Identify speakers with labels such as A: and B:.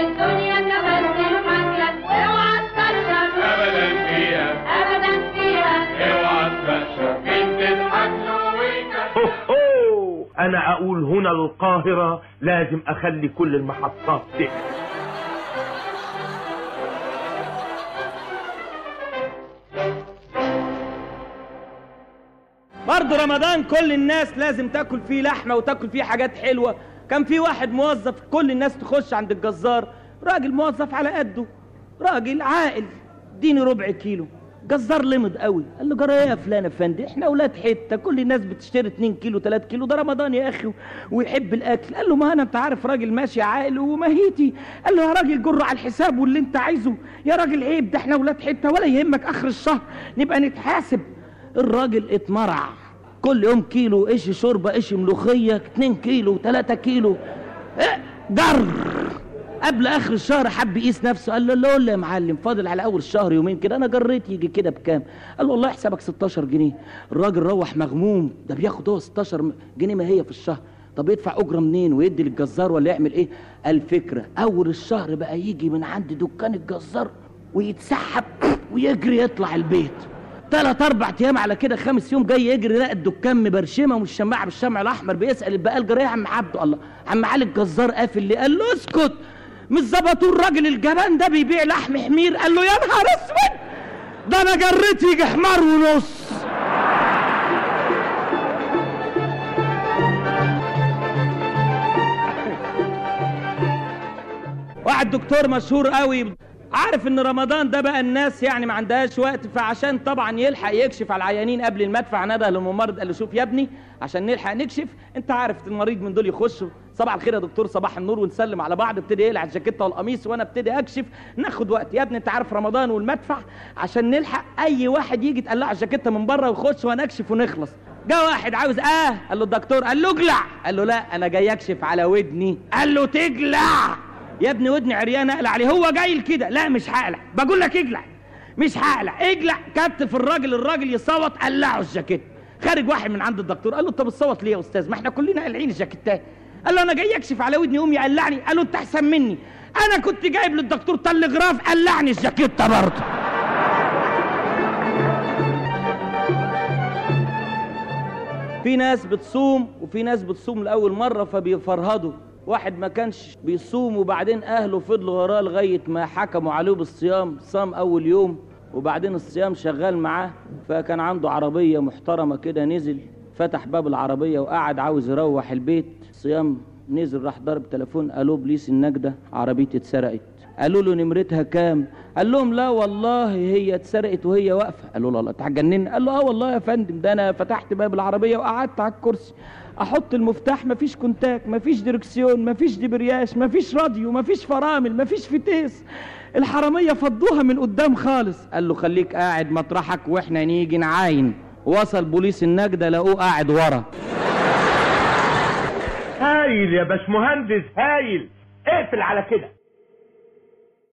A: الدنيا تبدل حجلك واوعى تكشف
B: ابدا فيها
A: ابدا فيها
B: اوعى تكشف مين تضحك له ويكشف
C: أوه. انا اقول هنا القاهرة لازم اخلي كل المحطات تقفل
D: برضه رمضان كل الناس لازم تاكل فيه لحمه وتاكل فيه حاجات حلوه كان في واحد موظف كل الناس تخش عند الجزار راجل موظف على قده راجل عاقل اديني ربع كيلو جزار لمض قوي قال له جرى ايه يا فلان يا فندم احنا اولاد حته كل الناس بتشتري 2 كيلو 3 كيلو ده رمضان يا اخي ويحب الاكل قال له ما انا انت عارف راجل ماشي عاقل ومهيتي قال له يا راجل جر على الحساب واللي انت عايزه يا راجل عيب ده احنا اولاد حته ولا يهمك اخر الشهر نبقى نتحاسب الراجل اتمرع كل يوم كيلو ايش شوربه ايش ملوخيه 2 كيلو 3 كيلو إيه، جر قبل اخر الشهر حب يقيس نفسه قال له لا لا يا معلم فاضل على اول الشهر يومين كده انا جريت يجي كده بكام قال له والله حسابك 16 جنيه الراجل روح مغموم ده بياخد هو 16 جنيه ما هي في الشهر طب يدفع اجره منين ويدي للجزار ولا يعمل ايه الفكره اول الشهر بقى يجي من عند دكان الجزار ويتسحب ويجري يطلع البيت ثلاث اربع ايام على كده خامس يوم جاي يجري لقى الدكان مبرشمه والشماعه بالشمع الاحمر بيسال البقال جرى إيه يا عم عبده الله عم علي الجزار قافل ليه قال له اسكت مش ظبطوا الراجل الجبان ده بيبيع لحم حمير قال له يا نهار اسود ده انا جريت يجي حمار ونص واحد دكتور مشهور قوي عارف ان رمضان ده بقى الناس يعني ما عندهاش وقت فعشان طبعا يلحق يكشف على العيانين قبل المدفع نده للممرض قال له شوف يا ابني عشان نلحق نكشف انت عارف المريض من دول يخش صباح الخير يا دكتور صباح النور ونسلم على بعض ابتدي يقلع الجاكيته والقميص وانا ابتدي اكشف ناخد وقت يا ابني انت عارف رمضان والمدفع عشان نلحق اي واحد يجي تقلع الجاكيته من بره ويخش وانا اكشف ونخلص جه واحد عاوز اه قال له الدكتور قال له اقلع قال له لا انا جاي اكشف على ودني قال له تقلع يا ابني ودني عريان اقلع عليه هو جاي كده لا مش هقلع بقول لك اقلع مش هقلع اقلع كتف الراجل الراجل يصوت قلعه الجاكيت خارج واحد من عند الدكتور قال له انت بتصوت ليه يا استاذ ما احنا كلنا قالعين الجاكيتات قال له انا جاي اكشف على ودني قوم يقلعني قال له انت احسن مني انا كنت جايب للدكتور تلغراف قلعني الجاكيته برضه في ناس بتصوم وفي ناس بتصوم لأول مرة فبيفرهدوا واحد ما كانش بيصوم وبعدين أهله فضلوا وراه لغاية ما حكموا عليه بالصيام صام أول يوم وبعدين الصيام شغال معاه فكان عنده عربية محترمة كده نزل فتح باب العربية وقعد عاوز يروح البيت صيام نزل راح ضرب تليفون قالوا بليس النجدة عربيتي اتسرقت قالوا له نمرتها كام قال لهم لا والله هي اتسرقت وهي واقفه قالوا له الله انت هتجنني قال له اه والله يا فندم ده انا فتحت باب العربيه وقعدت على الكرسي احط المفتاح مفيش كونتاك مفيش دركسيون مفيش دبرياش مفيش راديو مفيش فرامل مفيش فتيس الحراميه فضوها من قدام خالص قال له خليك قاعد مطرحك واحنا نيجي نعاين وصل بوليس النجده لقوه قاعد ورا
C: هايل يا باشمهندس هايل اقفل على كده